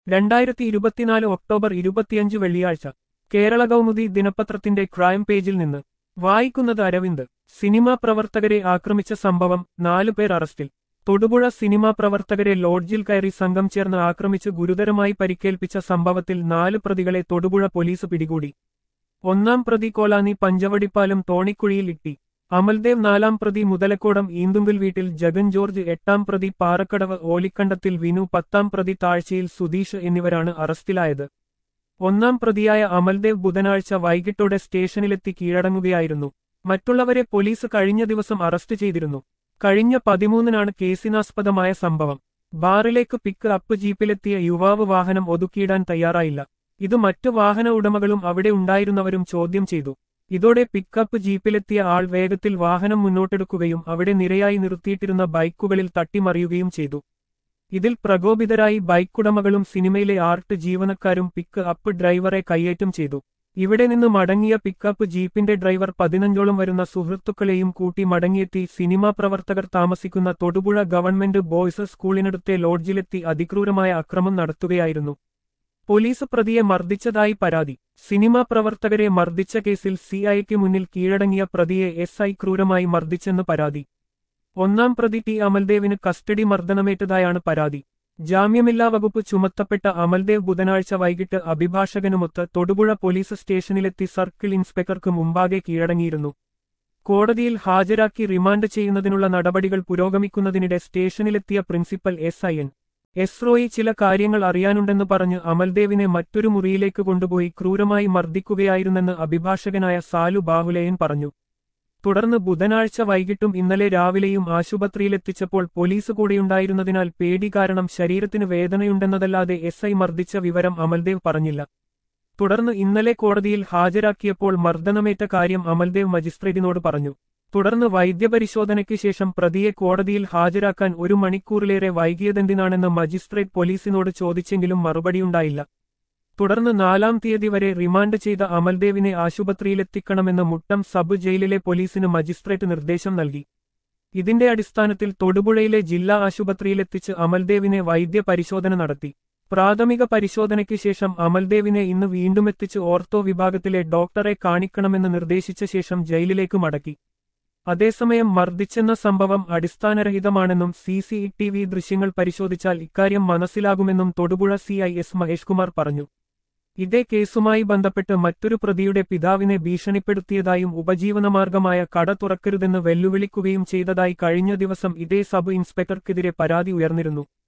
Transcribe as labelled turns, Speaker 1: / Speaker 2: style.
Speaker 1: രണ്ടായിരത്തി ഇരുപത്തിനാല് ഒക്ടോബർ ഇരുപത്തിയഞ്ച് വെള്ളിയാഴ്ച കേരള കൗമുദി ദിനപത്രത്തിന്റെ ക്രൈം പേജിൽ നിന്ന് വായിക്കുന്നത് അരവിന്ദ് സിനിമാ പ്രവർത്തകരെ ആക്രമിച്ച സംഭവം നാലുപേർ അറസ്റ്റിൽ തൊടുപുഴ സിനിമാ പ്രവർത്തകരെ ലോഡ്ജിൽ കയറി സംഘം ചേർന്ന് ആക്രമിച്ച് ഗുരുതരമായി പരിക്കേൽപ്പിച്ച സംഭവത്തിൽ നാല് പ്രതികളെ തൊടുപുഴ പോലീസ് പിടികൂടി ഒന്നാം പ്രതി കോലാനി പഞ്ചവടിപ്പാലം തോണിക്കുഴിയിൽ ഇട്ടി അമൽദേവ് നാലാം പ്രതി മുതലക്കോടം ഈന്തുമ്പിൽ വീട്ടിൽ ജഗൻ ജോർജ് എട്ടാം പ്രതി പാറക്കടവ് ഓലിക്കണ്ടത്തിൽ വിനു പത്താം പ്രതി താഴ്ചയിൽ സുധീഷ് എന്നിവരാണ് അറസ്റ്റിലായത് ഒന്നാം പ്രതിയായ അമൽദേവ് ബുധനാഴ്ച വൈകിട്ടോടെ സ്റ്റേഷനിലെത്തി കീഴടങ്ങുകയായിരുന്നു മറ്റുള്ളവരെ പോലീസ് കഴിഞ്ഞ ദിവസം അറസ്റ്റ് ചെയ്തിരുന്നു കഴിഞ്ഞ പതിമൂന്നിനാണ് കേസിനാസ്പദമായ സംഭവം ബാറിലേക്ക് പിക്ക് അപ്പ് ജീപ്പിലെത്തിയ യുവാവ് വാഹനം ഒതുക്കിയിടാൻ തയ്യാറായില്ല ഇത് മറ്റു വാഹന ഉടമകളും അവിടെ ഉണ്ടായിരുന്നവരും ചോദ്യം ചെയ്തു ഇതോടെ പിക്കപ്പ് ജീപ്പിലെത്തിയ ആൾ വേഗത്തിൽ വാഹനം മുന്നോട്ടെടുക്കുകയും അവിടെ നിരയായി നിർത്തിയിട്ടിരുന്ന ബൈക്കുകളിൽ തട്ടിമറിയുകയും ചെയ്തു ഇതിൽ പ്രകോപിതരായി ബൈക്കുടമകളും സിനിമയിലെ ആർട്ട് ജീവനക്കാരും പിക്ക് അപ്പ് ഡ്രൈവറെ കയ്യേറ്റം ചെയ്തു ഇവിടെ നിന്ന് മടങ്ങിയ പിക്കപ്പ് ജീപ്പിന്റെ ഡ്രൈവർ പതിനഞ്ചോളം വരുന്ന സുഹൃത്തുക്കളെയും കൂട്ടി മടങ്ങിയെത്തി സിനിമാ പ്രവർത്തകർ താമസിക്കുന്ന തൊടുപുഴ ഗവൺമെന്റ് ബോയ്സ് സ്കൂളിനടുത്തെ ലോഡ്ജിലെത്തി അതിക്രൂരമായ അക്രമം നടത്തുകയായിരുന്നു പോലീസ് പ്രതിയെ മർദ്ദിച്ചതായി പരാതി സിനിമാ പ്രവർത്തകരെ മർദ്ദിച്ച കേസിൽ സിഐക്ക് മുന്നിൽ കീഴടങ്ങിയ പ്രതിയെ എസ് ഐ ക്രൂരമായി മർദ്ദിച്ചെന്ന് പരാതി ഒന്നാം പ്രതി ടി അമൽദേവിന് കസ്റ്റഡി മർദ്ദനമേറ്റതായാണ് പരാതി ജാമ്യമില്ലാ വകുപ്പ് ചുമത്തപ്പെട്ട അമൽദേവ് ബുധനാഴ്ച വൈകിട്ട് അഭിഭാഷകനുമൊത്ത് തൊടുപുഴ പോലീസ് സ്റ്റേഷനിലെത്തി സർക്കിൾ ഇൻസ്പെക്ടർക്ക് മുമ്പാകെ കീഴടങ്ങിയിരുന്നു കോടതിയിൽ ഹാജരാക്കി റിമാൻഡ് ചെയ്യുന്നതിനുള്ള നടപടികൾ പുരോഗമിക്കുന്നതിനിടെ സ്റ്റേഷനിലെത്തിയ principal S I N S Roy ചില കാര്യങ്ങൾ അറിയാനുണ്ടെന്ന് പറഞ്ഞ് അമൽദേവിനെ മറ്റൊരു മുറിയിലേക്ക് കൊണ്ടുപോയി ക്രൂരമായി മർദ്ദിക്കുകയായിരുന്നെന്ന് അഭിഭാഷകനായ സാലു ബാഹുലേയൻ പറഞ്ഞു തുടർന്ന് ബുധനാഴ്ച വൈകിട്ടും ഇന്നലെ രാവിലെയും ആശുപത്രിയിലെത്തിച്ചപ്പോൾ പോലീസ് കൂടെയുണ്ടായിരുന്നതിനാൽ പേടി കാരണം ശരീരത്തിന് വേദനയുണ്ടെന്നതല്ലാതെ എസ് ഐ മർദ്ദിച്ച വിവരം അമൽദേവ് പറഞ്ഞില്ല തുടർന്ന് ഇന്നലെ കോടതിയിൽ ഹാജരാക്കിയപ്പോൾ മർദ്ദനമേറ്റ കാര്യം അമൽദേവ് മജിസ്ട്രേറ്റിനോട് പറഞ്ഞു തുടർന്ന് വൈദ്യപരിശോധനയ്ക്ക് ശേഷം പ്രതിയെ കോടതിയിൽ ഹാജരാക്കാൻ ഒരു മണിക്കൂറിലേറെ വൈകിയതെന്തിനാണെന്ന് മജിസ്ട്രേറ്റ് പോലീസിനോട് ചോദിച്ചെങ്കിലും മറുപടിയുണ്ടായില്ല തുടർന്ന് നാലാം തീയതി വരെ റിമാൻഡ് ചെയ്ത അമൽദേവിനെ ആശുപത്രിയിലെത്തിക്കണമെന്ന് മുട്ടം സബ് ജയിലിലെ പോലീസിന് മജിസ്ട്രേറ്റ് നിർദ്ദേശം നൽകി ഇതിന്റെ അടിസ്ഥാനത്തിൽ തൊടുപുഴയിലെ ജില്ലാ ആശുപത്രിയിലെത്തിച്ച് അമൽദേവിനെ വൈദ്യ പരിശോധന നടത്തി പ്രാഥമിക പരിശോധനയ്ക്ക് ശേഷം അമൽദേവിനെ ഇന്ന് വീണ്ടും എത്തിച്ച് ഓർത്തോ വിഭാഗത്തിലെ ഡോക്ടറെ കാണിക്കണമെന്ന് നിർദ്ദേശിച്ച ശേഷം ജയിലിലേക്ക് മടക്കി അതേസമയം മർദ്ദിച്ചെന്ന സംഭവം അടിസ്ഥാനരഹിതമാണെന്നും സി സി ടി വി ദൃശ്യങ്ങൾ പരിശോധിച്ചാൽ ഇക്കാര്യം മനസ്സിലാകുമെന്നും Thodupuzha C I S Mahesh Kumar പറഞ്ഞു ഇതേ കേസുമായി ബന്ധപ്പെട്ട് മറ്റൊരു പ്രതിയുടെ പിതാവിനെ ഭീഷണിപ്പെടുത്തിയതായും ഉപജീവനമാർഗമായ കട തുറക്കരുതെന്ന് വെല്ലുവിളിക്കുകയും ചെയ്തതായി കഴിഞ്ഞ ദിവസം ഇതേ സബ് ഇൻസ്പെക്ടർക്കെതിരെ പരാതി ഉയർന്നിരുന്നു